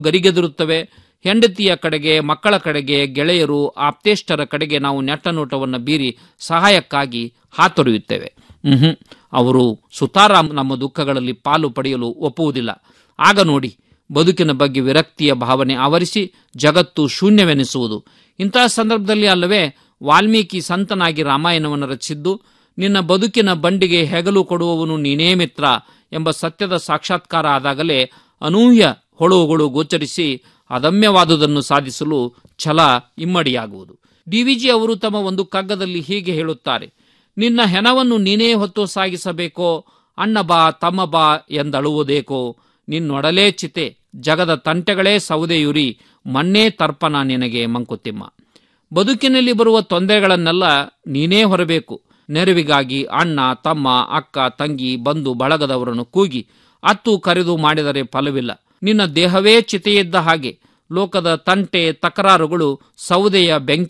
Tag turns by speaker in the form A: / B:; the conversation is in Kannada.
A: ಗರಿಗೆದರುತ್ತವೆ ಹೆಂಡತಿಯ ಕಡೆಗೆ ಮಕ್ಕಳ ಕಡೆಗೆ ಗೆಳೆಯರು ಆಪ್ತೇಷ್ಟರ ಕಡೆಗೆ ನಾವು ನೆಟ್ಟನೋಟವನ್ನು ಬೀರಿ ಸಹಾಯಕ್ಕಾಗಿ ಹಾತೊರೆಯುತ್ತೇವೆ ಹ್ಮ್ ಅವರು ಸುತಾರಾಮ್ ನಮ್ಮ ದುಃಖಗಳಲ್ಲಿ ಪಾಲು ಪಡೆಯಲು ಒಪ್ಪುವುದಿಲ್ಲ ಆಗ ನೋಡಿ ಬದುಕಿನ ಬಗ್ಗೆ ವಿರಕ್ತಿಯ ಭಾವನೆ ಆವರಿಸಿ ಜಗತ್ತು ಶೂನ್ಯವೆನಿಸುವುದು ಇಂತಹ ಸಂದರ್ಭದಲ್ಲಿ ಅಲ್ಲವೇ ವಾಲ್ಮೀಕಿ ಸಂತನಾಗಿ ರಾಮಾಯಣವನ್ನು ರಚಿಸಿದ್ದು ನಿನ್ನ ಬದುಕಿನ ಬಂಡಿಗೆ ಹೆಗಲು ಕೊಡುವವನು ನೀನೇ ಮಿತ್ರ ಎಂಬ ಸತ್ಯದ ಸಾಕ್ಷಾತ್ಕಾರ ಆದಾಗಲೇ ಅನೂಹ್ಯ ಹೊಳುವುಗಳು ಗೋಚರಿಸಿ ಅದಮ್ಯವಾದುದನ್ನು ಸಾಧಿಸಲು ಛಲ ಇಮ್ಮಡಿಯಾಗುವುದು ಡಿವಿಜಿ ಅವರು ತಮ್ಮ ಒಂದು ಕಗ್ಗದಲ್ಲಿ ಹೀಗೆ ಹೇಳುತ್ತಾರೆ ನಿನ್ನ ಹೆಣವನ್ನು ನೀನೇ ಹೊತ್ತು ಸಾಗಿಸಬೇಕೋ ಅಣ್ಣ ಬಾ ತಮ್ಮ ಬಾ ಎಂದಳುವುದೇಕೋ ನಿನ್ನೊಡಲೇ ಚಿತೆ ಜಗದ ತಂಟೆಗಳೇ ಸೌದೆಯುರಿ ಮಣ್ಣೇ ತರ್ಪಣ ನಿನಗೆ ಮಂಕುತಿಮ್ಮ ಬದುಕಿನಲ್ಲಿ ಬರುವ ತೊಂದರೆಗಳನ್ನೆಲ್ಲ ನೀನೇ ಹೊರಬೇಕು ನೆರವಿಗಾಗಿ ಅಣ್ಣ ತಮ್ಮ ಅಕ್ಕ ತಂಗಿ ಬಂಧು ಬಳಗದವರನ್ನು ಕೂಗಿ ಅತ್ತು ಕರೆದು ಮಾಡಿದರೆ ಫಲವಿಲ್ಲ ನಿನ್ನ ದೇಹವೇ ಚಿತೆಯಿದ್ದ ಹಾಗೆ ಲೋಕದ ತಂಟೆ ತಕರಾರುಗಳು ಸೌದೆಯ ಬೆಂಕಿ